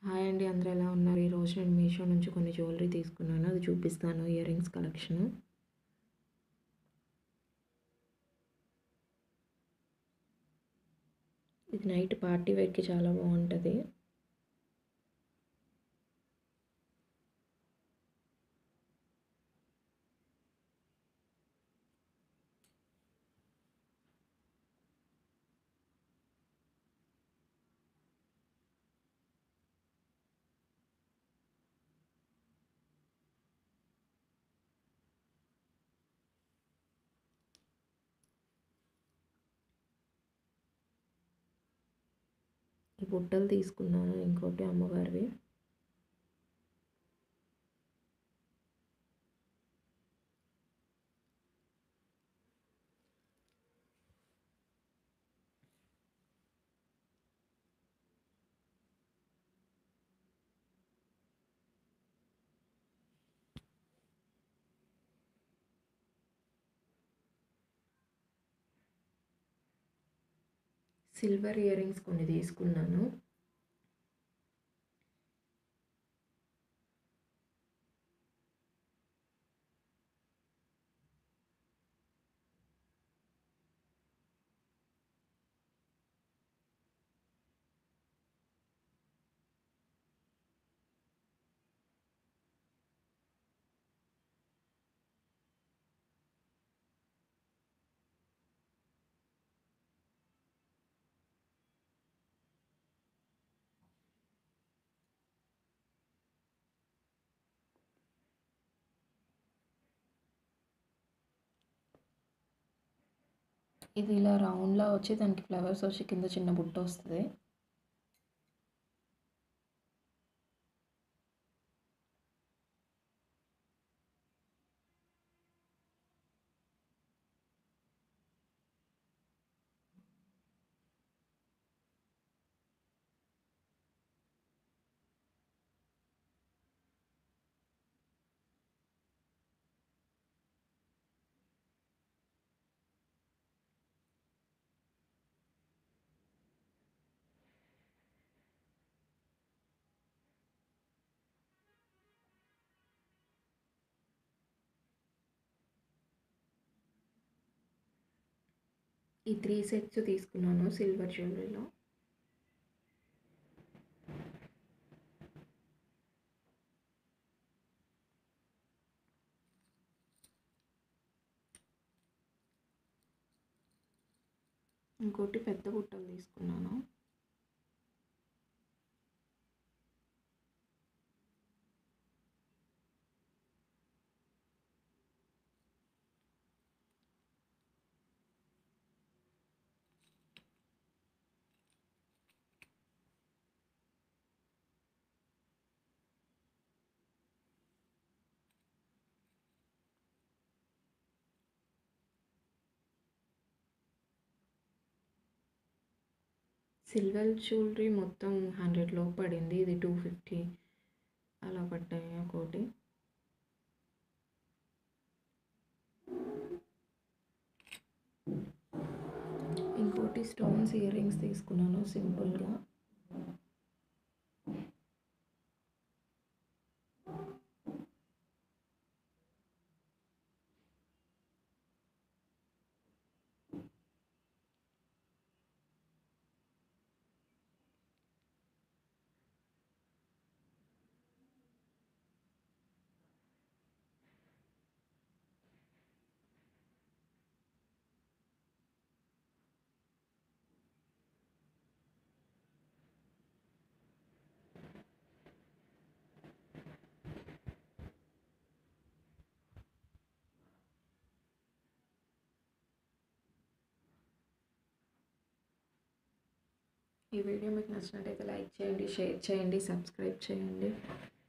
hi అండి అందరూ ఎలా ఉన్నారు ఈరోజు నేను మీషో నుంచి కొన్ని జ్యువెలరీ తీసుకున్నాను అది చూపిస్తాను ఇయర్ రింగ్స్ కలెక్షన్ ఇది నైట్ పార్టీ వేర్కి చాలా బాగుంటుంది ఈ బుట్టలు తీసుకున్నాను ఇంకోటి అమ్మవారివి సిల్వర్ ఇయర్ రింగ్స్ కొన్ని తీసుకున్నాను ఇది ఇలా రౌండ్లా వచ్చి దానికి ఫ్లవర్స్ వచ్చి కింద చిన్న బుట్ట వస్తుంది ఈ త్రీ సెట్స్ తీసుకున్నాను సిల్వర్ జ్యువెలరీలో ఇంకోటి పెద్ద బుట్టలు తీసుకున్నాను సిల్వర్ జ్యువెలరీ మొత్తం హండ్రెడ్ లో పడింది ఇది టూ ఫిఫ్టీ అలా పడ్డాయి ఒకటి ఇంకోటి స్టోన్స్ ఇయర్ రింగ్స్ తీసుకున్నాను సింపుల్గా ఈ వీడియో మీకు నచ్చినట్టయితే లైక్ చేయండి షేర్ చేయండి సబ్స్క్రైబ్ చేయండి